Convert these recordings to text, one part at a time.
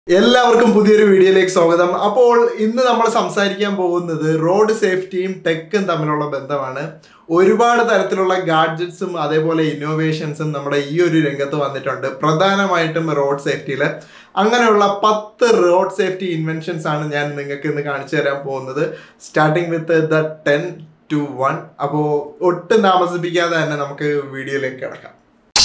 എല്ലാവർക്കും പുതിയൊരു വീഡിയോയിലേക്ക് സ്വാഗതം അപ്പോൾ ഇന്ന് നമ്മൾ സംസാരിക്കാൻ പോകുന്നത് റോഡ് സേഫ്റ്റിയും ടെക്കും തമ്മിലുള്ള ബന്ധമാണ് ഒരുപാട് തരത്തിലുള്ള ഗാഡ്ജറ്റ്സും അതേപോലെ ഇന്നോവേഷൻസും നമ്മുടെ ഈ ഒരു രംഗത്ത് വന്നിട്ടുണ്ട് പ്രധാനമായിട്ടും റോഡ് സേഫ്റ്റിയിൽ അങ്ങനെയുള്ള പത്ത് റോഡ് സേഫ്റ്റി ഇൻവെൻഷൻസ് ആണ് ഞാൻ നിങ്ങൾക്ക് ഇന്ന് കാണിച്ചു തരാൻ പോകുന്നത് starting with the ten to one അപ്പോൾ ഒട്ടും താമസിപ്പിക്കാതെ തന്നെ നമുക്ക് വീഡിയോയിലേക്ക് കിടക്കാം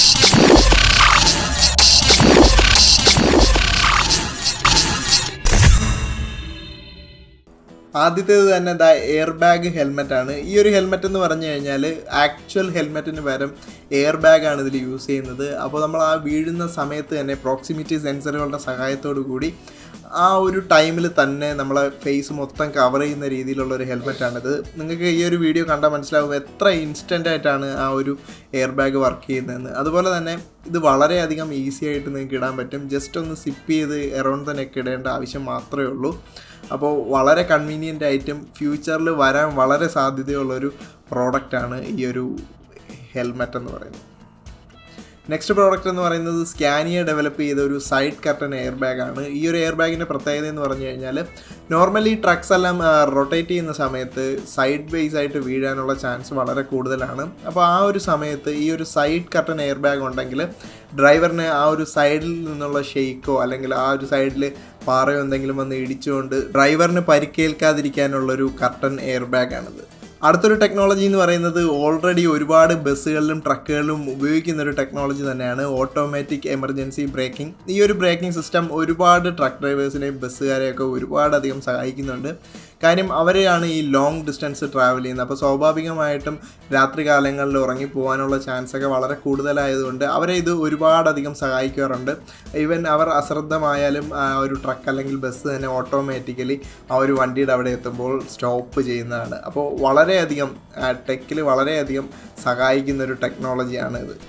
ആദ്യത്തേത് തന്നെ ദാ എയർ ബാഗ് ഹെൽമെറ്റ് ആണ് ഈ ഒരു ഹെൽമെറ്റ് എന്ന് പറഞ്ഞു കഴിഞ്ഞാൽ ആക്ച്വൽ ഹെൽമെറ്റിന് പകരം എയർ ബാഗ് ആണ് ഇതിൽ യൂസ് ചെയ്യുന്നത് അപ്പോൾ നമ്മൾ ആ വീഴുന്ന സമയത്ത് തന്നെ പ്രോക്സിമിറ്റി സെൻസറുകളുടെ സഹായത്തോടു കൂടി ആ ഒരു ടൈമിൽ തന്നെ നമ്മളെ ഫേസ് മൊത്തം കവർ ചെയ്യുന്ന രീതിയിലുള്ള ഒരു ഹെൽമെറ്റാണിത് നിങ്ങൾക്ക് ഈ ഒരു വീഡിയോ കണ്ടാൽ മനസ്സിലാവും എത്ര ഇൻസ്റ്റൻ്റ് ആയിട്ടാണ് ആ ഒരു എയർ ബാഗ് വർക്ക് ചെയ്യുന്നതെന്ന് അതുപോലെ തന്നെ ഇത് വളരെയധികം ഈസി ആയിട്ട് നിങ്ങൾക്ക് ഇടാൻ പറ്റും ജസ്റ്റ് ഒന്ന് സിപ്പ് ചെയ്ത് എറൗണ്ട് തന്നെ ഒക്കെ ഇടേണ്ട ആവശ്യം മാത്രമേ ഉള്ളൂ അപ്പോൾ വളരെ കൺവീനിയൻ്റ് ആയിട്ടും ഫ്യൂച്ചറിൽ വരാൻ വളരെ സാധ്യതയുള്ളൊരു പ്രോഡക്റ്റാണ് ഈ ഒരു ഹെൽമെറ്റ് എന്ന് പറയുന്നത് നെക്സ്റ്റ് പ്രോഡക്റ്റ് എന്ന് പറയുന്നത് സ്കാനിയ ഡെവലപ്പ് ചെയ്ത ഒരു സൈഡ് കർട്ടൻ എയർ ബാഗ് ആണ് ഈ ഒരു എയർ ബാഗിൻ്റെ പ്രത്യേകത എന്ന് പറഞ്ഞു കഴിഞ്ഞാൽ നോർമലി ട്രക്സ് എല്ലാം റൊട്ടേറ്റ് ചെയ്യുന്ന സമയത്ത് സൈഡ് ബേസ് ആയിട്ട് വീഴാനുള്ള ചാൻസ് വളരെ കൂടുതലാണ് അപ്പോൾ ആ ഒരു സമയത്ത് ഈ ഒരു സൈഡ് കർട്ടൻ എയർ ബാഗ് ഉണ്ടെങ്കിൽ ഡ്രൈവറിന് ആ ഒരു സൈഡിൽ നിന്നുള്ള ഷെയ്ക്കോ അല്ലെങ്കിൽ ആ ഒരു സൈഡിൽ പാറയോ എന്തെങ്കിലും വന്ന് ഇടിച്ചുകൊണ്ട് ഡ്രൈവറിന് പരിക്കേൽക്കാതിരിക്കാനുള്ളൊരു കർട്ടൻ എയർ ബാഗാണിത് അടുത്തൊരു ടെക്നോളജി എന്ന് പറയുന്നത് ഓൾറെഡി ഒരുപാട് ബസ്സുകളിലും ട്രക്കുകളിലും ഉപയോഗിക്കുന്ന ഒരു ടെക്നോളജി തന്നെയാണ് ഓട്ടോമാറ്റിക് എമർജൻസി ബ്രേക്കിംഗ് ഈ ഒരു ബ്രേക്കിംഗ് സിസ്റ്റം ഒരുപാട് ട്രക്ക് ഡ്രൈവേഴ്സിനെയും ബസ്സുകാരെയൊക്കെ ഒരുപാടധികം സഹായിക്കുന്നുണ്ട് കാര്യം അവരെയാണ് ഈ ലോങ് ഡിസ്റ്റൻസ് ട്രാവൽ ചെയ്യുന്നത് അപ്പോൾ സ്വാഭാവികമായിട്ടും രാത്രി കാലങ്ങളിൽ ഉറങ്ങിപ്പോകാനുള്ള ചാൻസ് ഒക്കെ വളരെ കൂടുതലായതുകൊണ്ട് അവരെ ഇത് ഒരുപാടധികം സഹായിക്കാറുണ്ട് ഈവൻ അവർ അശ്രദ്ധമായാലും ആ ഒരു ട്രക്ക് അല്ലെങ്കിൽ ബസ് തന്നെ ഓട്ടോമാറ്റിക്കലി ആ ഒരു വണ്ടിയുടെ അവിടെ എത്തുമ്പോൾ സ്റ്റോപ്പ് ചെയ്യുന്നതാണ് അപ്പോൾ വളരെയധികം ടെക്കിൽ വളരെയധികം സഹായിക്കുന്ന ഒരു ടെക്നോളജിയാണ് ഇത്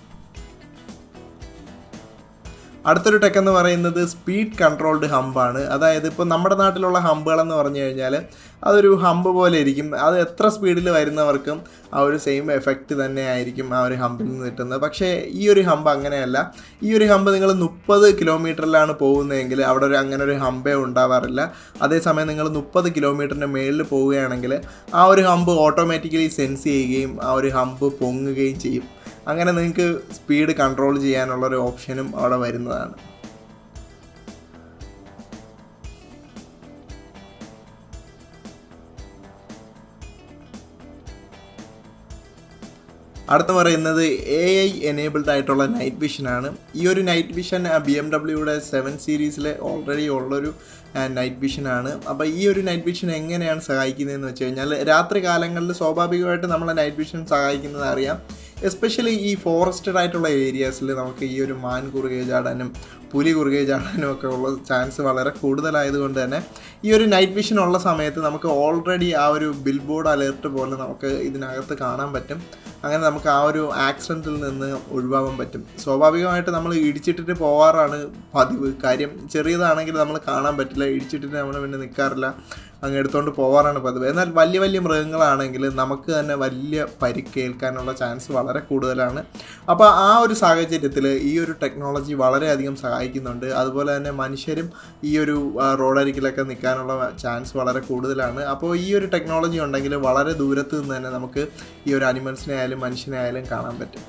അടുത്തൊരു ടെക് എന്ന് പറയുന്നത് സ്പീഡ് കൺട്രോൾഡ് ഹമ്പാണ് അതായത് ഇപ്പോൾ നമ്മുടെ നാട്ടിലുള്ള ഹമ്പുകളെന്ന് പറഞ്ഞു കഴിഞ്ഞാൽ അതൊരു ഹമ്പ് പോലെ ഇരിക്കും അത് എത്ര സ്പീഡിൽ വരുന്നവർക്കും ആ ഒരു സെയിം എഫക്റ്റ് തന്നെ ആയിരിക്കും ആ ഒരു ഹമ്പിൽ നിന്ന് കിട്ടുന്നത് പക്ഷേ ഈ ഒരു ഹമ്പ് അങ്ങനെയല്ല ഈ ഒരു ഹമ്പ് നിങ്ങൾ മുപ്പത് കിലോമീറ്ററിലാണ് പോകുന്നതെങ്കിൽ അവിടെ ഒരു അങ്ങനെ ഒരു ഹമ്പേ ഉണ്ടാവാറില്ല അതേസമയം നിങ്ങൾ മുപ്പത് കിലോമീറ്ററിൻ്റെ മേളിൽ പോവുകയാണെങ്കിൽ ആ ഒരു ഹമ്പ് ഓട്ടോമാറ്റിക്കലി സെൻസ് ചെയ്യുകയും ആ ഒരു ഹമ്പ് പൊങ്ങുകയും ചെയ്യും അങ്ങനെ നിങ്ങൾക്ക് സ്പീഡ് കൺട്രോൾ ചെയ്യാനുള്ള ഒരു ഓപ്ഷനും അവിടെ വരുന്നതാണ് അടുത്ത പറയുന്നത് എ ഐ എനേബിൾഡ് ആയിട്ടുള്ള നൈറ്റ് വിഷൻ ആണ് ഈ ഒരു നൈറ്റ് വിഷൻ ബി എം ഡബ്ല്യൂയുടെ സെവൻ സീരീസിലെ ഓൾറെഡി ഉള്ളൊരു നൈറ്റ് വിഷൻ ആണ് അപ്പോൾ ഈ ഒരു നൈറ്റ് വിഷൻ എങ്ങനെയാണ് സഹായിക്കുന്നതെന്ന് വെച്ച് കഴിഞ്ഞാൽ രാത്രി കാലങ്ങളിൽ സ്വാഭാവികമായിട്ട് നമ്മളെ നൈറ്റ് വിഷൻ സഹായിക്കുന്നത് അറിയാം എസ്പെഷ്യലി ഈ ഫോറസ്റ്റഡ് ആയിട്ടുള്ള ഏരിയാസിൽ നമുക്ക് ഈ ഒരു മാൻ കുറുകെ ചാടാനും പുലി കുറുകെ ചാടാനും ഒക്കെ ഉള്ള ചാൻസ് വളരെ കൂടുതലായതുകൊണ്ട് തന്നെ ഈ ഒരു നൈറ്റ് വിഷൻ ഉള്ള സമയത്ത് നമുക്ക് ഓൾറെഡി ആ ഒരു ബിൽ ബോർഡ് അലേർട്ട് പോലെ നമുക്ക് ഇതിനകത്ത് കാണാൻ പറ്റും അങ്ങനെ നമുക്ക് ആ ഒരു ആക്സിഡൻറ്റിൽ നിന്ന് ഒഴിവാകാൻ പറ്റും സ്വാഭാവികമായിട്ട് നമ്മൾ ഇടിച്ചിട്ടിട്ട് പോവാറാണ് പതിവ് കാര്യം ചെറിയതാണെങ്കിൽ നമ്മൾ കാണാൻ പറ്റില്ല ഇടിച്ചിട്ടിട്ട് നമ്മൾ പിന്നെ നിൽക്കാറില്ല അങ്ങ് എടുത്തുകൊണ്ട് പോകാറാണ് പതിവ് എന്നാൽ വലിയ വലിയ മൃഗങ്ങളാണെങ്കിൽ നമുക്ക് തന്നെ വലിയ പരിക്കേൽക്കാനുള്ള ചാൻസ് വളരെ കൂടുതലാണ് അപ്പോൾ ആ ഒരു സാഹചര്യത്തിൽ ഈ ഒരു ടെക്നോളജി വളരെയധികം സഹായിക്കുന്നുണ്ട് അതുപോലെ തന്നെ മനുഷ്യരും ഈ ഒരു റോഡരികിലൊക്കെ നിൽക്കാനുള്ള ചാൻസ് വളരെ കൂടുതലാണ് അപ്പോൾ ഈ ഒരു ടെക്നോളജി ഉണ്ടെങ്കിൽ വളരെ ദൂരത്ത് നിന്ന് തന്നെ നമുക്ക് ഈ ഒരു അനിമൽസിനെ ആയാലും മനുഷ്യനെ ആയാലും കാണാൻ പറ്റും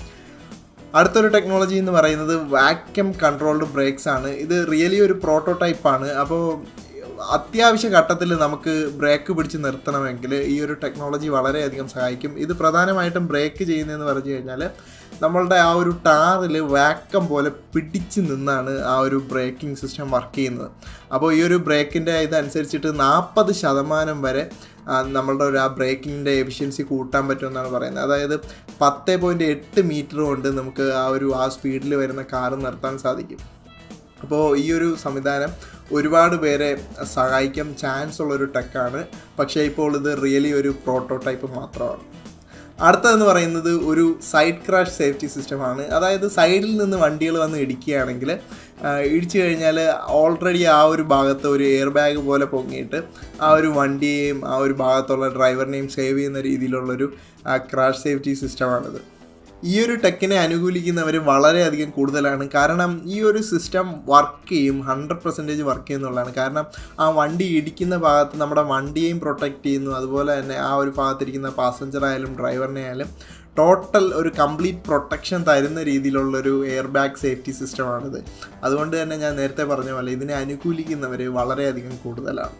അടുത്തൊരു ടെക്നോളജി എന്ന് പറയുന്നത് വാക്യം കൺട്രോൾഡ് ബ്രേക്സ് ആണ് ഇത് റിയലി ഒരു പ്രോട്ടോടൈപ്പാണ് അപ്പോൾ അത്യാവശ്യ ഘട്ടത്തിൽ നമുക്ക് ബ്രേക്ക് പിടിച്ച് നിർത്തണമെങ്കിൽ ഈ ഒരു ടെക്നോളജി വളരെയധികം സഹായിക്കും ഇത് പ്രധാനമായിട്ടും ബ്രേക്ക് ചെയ്യുന്നതെന്ന് പറഞ്ഞു കഴിഞ്ഞാൽ നമ്മളുടെ ആ ഒരു ടാറിൽ വാക്കം പോലെ പിടിച്ച് നിന്നാണ് ആ ഒരു ബ്രേക്കിംഗ് സിസ്റ്റം വർക്ക് ചെയ്യുന്നത് അപ്പോൾ ഈ ഒരു ബ്രേക്കിൻ്റെ ഇതനുസരിച്ചിട്ട് നാൽപ്പത് ശതമാനം വരെ നമ്മളുടെ ഒരു ആ ബ്രേക്കിങ്ങിൻ്റെ എഫിഷ്യൻസി കൂട്ടാൻ പറ്റുമെന്നാണ് പറയുന്നത് അതായത് പത്ത് പോയിൻറ്റ് എട്ട് മീറ്റർ കൊണ്ട് നമുക്ക് ആ ഒരു ആ സ്പീഡിൽ വരുന്ന കാറ് നിർത്താൻ സാധിക്കും അപ്പോൾ ഈ ഒരു സംവിധാനം ഒരുപാട് പേരെ സഹായിക്കാൻ ചാൻസ് ഉള്ളൊരു ടെക്കാണ് പക്ഷേ ഇപ്പോൾ ഇത് റിയലി ഒരു പ്രോട്ടോടൈപ്പ് മാത്രമാണ് അടുത്തതെന്ന് പറയുന്നത് ഒരു സൈഡ് ക്രാഷ് സേഫ്റ്റി സിസ്റ്റമാണ് അതായത് സൈഡിൽ നിന്ന് വണ്ടികൾ വന്ന് ഇടിക്കുകയാണെങ്കിൽ ഇടിച്ചു കഴിഞ്ഞാൽ ഓൾറെഡി ആ ഒരു ഭാഗത്ത് ഒരു എയർ ബാഗ് പോലെ പൊങ്ങിയിട്ട് ആ ഒരു വണ്ടിയെയും ആ ഒരു ഭാഗത്തുള്ള ഡ്രൈവറിനെയും സേവ് ചെയ്യുന്ന രീതിയിലുള്ളൊരു ക്രാഷ് സേഫ്റ്റി സിസ്റ്റമാണിത് ഈ ഒരു ടെക്കിനെ അനുകൂലിക്കുന്നവർ വളരെയധികം കൂടുതലാണ് കാരണം ഈ ഒരു സിസ്റ്റം വർക്ക് ചെയ്യും ഹൺഡ്രഡ് പെർസെൻറ്റേജ് വർക്ക് ചെയ്യുന്നുള്ളതാണ് കാരണം ആ വണ്ടി ഇടിക്കുന്ന ഭാഗത്ത് നമ്മുടെ വണ്ടിയെയും പ്രൊട്ടക്റ്റ് ചെയ്യുന്നു അതുപോലെ തന്നെ ആ ഒരു ഭാഗത്തിരിക്കുന്ന പാസഞ്ചർ ആയാലും ഡ്രൈവറിനെ ആയാലും ടോട്ടൽ ഒരു കംപ്ലീറ്റ് പ്രൊട്ടക്ഷൻ തരുന്ന രീതിയിലുള്ളൊരു എയർ ബാഗ് സേഫ്റ്റി സിസ്റ്റമാണിത് അതുകൊണ്ട് തന്നെ ഞാൻ നേരത്തെ പറഞ്ഞ പോലെ ഇതിനെ അനുകൂലിക്കുന്നവർ വളരെയധികം കൂടുതലാണ്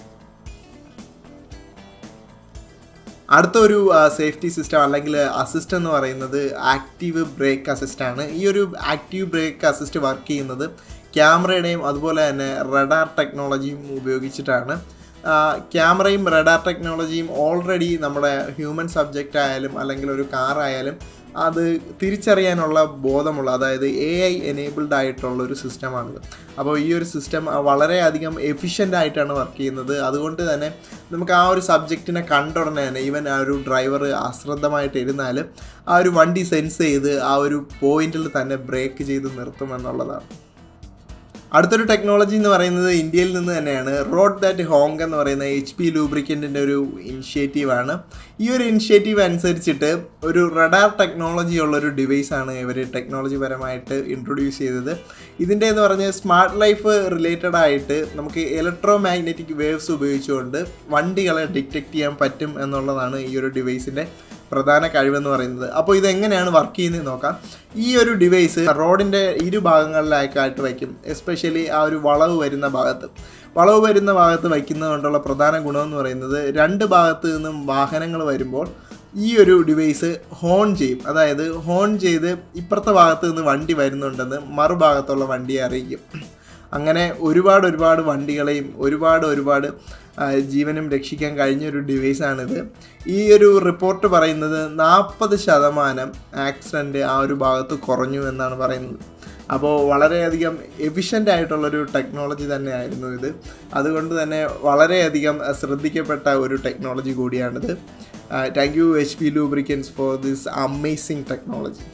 അടുത്ത ഒരു സേഫ്റ്റി സിസ്റ്റം അല്ലെങ്കിൽ അസിസ്റ്റ് എന്ന് പറയുന്നത് ആക്റ്റീവ് ബ്രേക്ക് അസിസ്റ്റ് ആണ് ഈ ഒരു ആക്റ്റീവ് ബ്രേക്ക് അസിസ്റ്റ് വർക്ക് ചെയ്യുന്നത് ക്യാമറയുടെയും അതുപോലെ തന്നെ റഡാർ ടെക്നോളജിയും ഉപയോഗിച്ചിട്ടാണ് ക്യാമറയും റഡാർ ടെക്നോളജിയും ഓൾറെഡി നമ്മുടെ ഹ്യൂമൻ സബ്ജക്റ്റ് ആയാലും അല്ലെങ്കിൽ ഒരു കാർ ആയാലും അത് തിരിച്ചറിയാനുള്ള ബോധമുള്ള അതായത് എ ഐ എനേബിൾഡ് ആയിട്ടുള്ള ഒരു സിസ്റ്റമാണിത് അപ്പോൾ ഈ ഒരു സിസ്റ്റം വളരെയധികം എഫിഷ്യൻ്റ് ആയിട്ടാണ് വർക്ക് ചെയ്യുന്നത് അതുകൊണ്ട് തന്നെ നമുക്ക് ആ ഒരു സബ്ജക്റ്റിനെ കണ്ടുടനെ തന്നെ ഈവൻ ആ ഒരു ഡ്രൈവർ അശ്രദ്ധമായിട്ട് ഇരുന്നാൽ ആ ഒരു വണ്ടി സെൻസ് ചെയ്ത് ആ ഒരു പോയിന്റിൽ തന്നെ ബ്രേക്ക് ചെയ്ത് നിർത്തുമെന്നുള്ളതാണ് അടുത്തൊരു ടെക്നോളജി എന്ന് പറയുന്നത് ഇന്ത്യയിൽ നിന്ന് തന്നെയാണ് റോഡ് ദാറ്റ് ഹോങ് എന്ന് പറയുന്ന എച്ച് പി ലൂബ്രിക്കൻറ്റിൻ്റെ ഒരു ഇനിഷ്യേറ്റീവാണ് ഈ ഒരു ഇനിഷ്യേറ്റീവ് അനുസരിച്ചിട്ട് ഒരു റഡാർ ടെക്നോളജി ഉള്ള ഒരു ഡിവൈസാണ് ഇവർ ടെക്നോളജി പരമായിട്ട് ഇൻട്രൊഡ്യൂസ് ചെയ്തത് ഇതിൻ്റെ എന്ന് പറഞ്ഞാൽ സ്മാർട്ട് ലൈഫ് റിലേറ്റഡ് ആയിട്ട് നമുക്ക് ഇലക്ട്രോ മാഗ്നറ്റിക് വേവ്സ് ഉപയോഗിച്ചുകൊണ്ട് വണ്ടികളെ ഡിറ്റക്ട് ചെയ്യാൻ പറ്റും എന്നുള്ളതാണ് ഈ ഒരു ഡിവൈസിൻ്റെ പ്രധാന കഴിവെന്ന് പറയുന്നത് അപ്പോൾ ഇതെങ്ങനെയാണ് വർക്ക് ചെയ്യുന്നത് നോക്കാം ഈ ഒരു ഡിവൈസ് റോഡിൻ്റെ ഇരു ഭാഗങ്ങളിലായിട്ട് വയ്ക്കും എസ്പെഷ്യലി ആ ഒരു വളവ് വരുന്ന ഭാഗത്ത് വളവ് വരുന്ന ഭാഗത്ത് വയ്ക്കുന്നത് കൊണ്ടുള്ള പ്രധാന ഗുണമെന്ന് പറയുന്നത് രണ്ട് ഭാഗത്ത് നിന്നും വാഹനങ്ങൾ വരുമ്പോൾ ഈ ഒരു ഡിവൈസ് ഹോൺ ചെയ്യും അതായത് ഹോൺ ചെയ്ത് ഇപ്പുറത്തെ ഭാഗത്ത് നിന്ന് വണ്ടി വരുന്നുണ്ടെന്ന് മറുഭാഗത്തുള്ള വണ്ടിയെ അറിയിക്കും അങ്ങനെ ഒരുപാട് ഒരുപാട് വണ്ടികളെയും ഒരുപാട് ഒരുപാട് ജീവനും രക്ഷിക്കാൻ കഴിഞ്ഞ ഒരു ഡിവൈസാണിത് ഈ ഒരു റിപ്പോർട്ട് പറയുന്നത് നാൽപ്പത് ശതമാനം ആക്സിഡൻറ്റ് ആ ഒരു ഭാഗത്ത് കുറഞ്ഞു എന്നാണ് പറയുന്നത് അപ്പോൾ വളരെയധികം എഫിഷ്യൻ്റ് ആയിട്ടുള്ളൊരു ടെക്നോളജി തന്നെയായിരുന്നു ഇത് അതുകൊണ്ട് തന്നെ വളരെയധികം ശ്രദ്ധിക്കപ്പെട്ട ഒരു ടെക്നോളജി കൂടിയാണിത് thank you H P lubricants for this amazing technology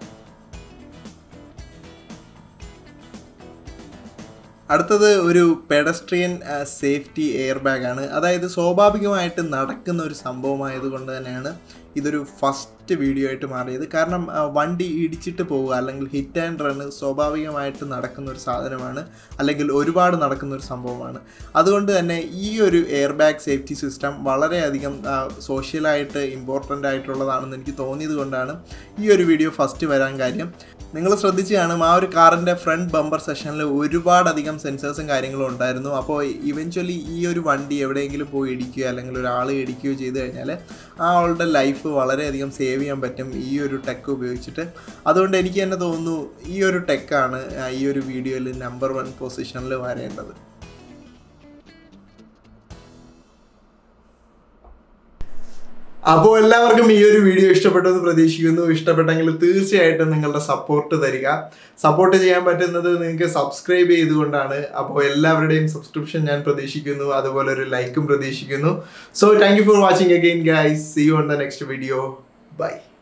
അടുത്തത് ഒരു പെഡസ്ട്രിയൻ സേഫ്റ്റി എയർ ബാഗാണ് അതായത് സ്വാഭാവികമായിട്ട് നടക്കുന്ന ഒരു സംഭവമായതുകൊണ്ട് തന്നെയാണ് ഇതൊരു ഫസ്റ്റ് വീഡിയോ ആയിട്ട് മാറിയത് കാരണം വണ്ടി ഇടിച്ചിട്ട് പോവുക അല്ലെങ്കിൽ ഹിറ്റ് ആൻഡ് റൺ സ്വാഭാവികമായിട്ട് നടക്കുന്ന ഒരു സാധനമാണ് അല്ലെങ്കിൽ ഒരുപാട് നടക്കുന്ന ഒരു സംഭവമാണ് അതുകൊണ്ട് തന്നെ ഈ ഒരു എയർ ബാഗ് സേഫ്റ്റി സിസ്റ്റം വളരെയധികം സോഷ്യലായിട്ട് ഇമ്പോർട്ടൻ്റ് ആയിട്ടുള്ളതാണെന്ന് എനിക്ക് തോന്നിയത് കൊണ്ടാണ് ഈ ഒരു വീഡിയോ ഫസ്റ്റ് വരാൻ കാര്യം നിങ്ങൾ ശ്രദ്ധിച്ച് കാണും ആ ഒരു കാറിൻ്റെ ഫ്രണ്ട് ബമ്പർ സെഷനിൽ ഒരുപാടധികം സെൻസേഴ്സും കാര്യങ്ങളും ഉണ്ടായിരുന്നു അപ്പോൾ ഇവൻച്വലി ഈ ഒരു വണ്ടി എവിടെയെങ്കിലും പോയി ഇടിക്കുകയോ അല്ലെങ്കിൽ ഒരാൾ ഇടിക്കുകയോ ചെയ്തു കഴിഞ്ഞാൽ ആ ആളുടെ ലൈഫ് വളരെയധികം സേവ് ചെയ്യാൻ പറ്റും ഈ ഒരു ടെക്ക് ഉപയോഗിച്ചിട്ട് അതുകൊണ്ട് എനിക്ക് തന്നെ തോന്നുന്നു ഈ ഒരു ടെക്കാണ് ഈ ഒരു വീഡിയോയിൽ നമ്പർ വൺ പൊസിഷനിൽ വരേണ്ടത് അപ്പോൾ എല്ലാവർക്കും ഈ ഒരു വീഡിയോ ഇഷ്ടപ്പെട്ടെന്ന് പ്രതീക്ഷിക്കുന്നു ഇഷ്ടപ്പെട്ടെങ്കിൽ തീർച്ചയായിട്ടും നിങ്ങളുടെ സപ്പോർട്ട് തരിക സപ്പോർട്ട് ചെയ്യാൻ പറ്റുന്നത് നിങ്ങൾക്ക് സബ്സ്ക്രൈബ് ചെയ്തുകൊണ്ടാണ് അപ്പോൾ എല്ലാവരുടെയും സബ്സ്ക്രിപ്ഷൻ ഞാൻ പ്രതീക്ഷിക്കുന്നു അതുപോലെ ഒരു ലൈക്കും പ്രതീക്ഷിക്കുന്നു so thank you for watching again guys see you on the next video by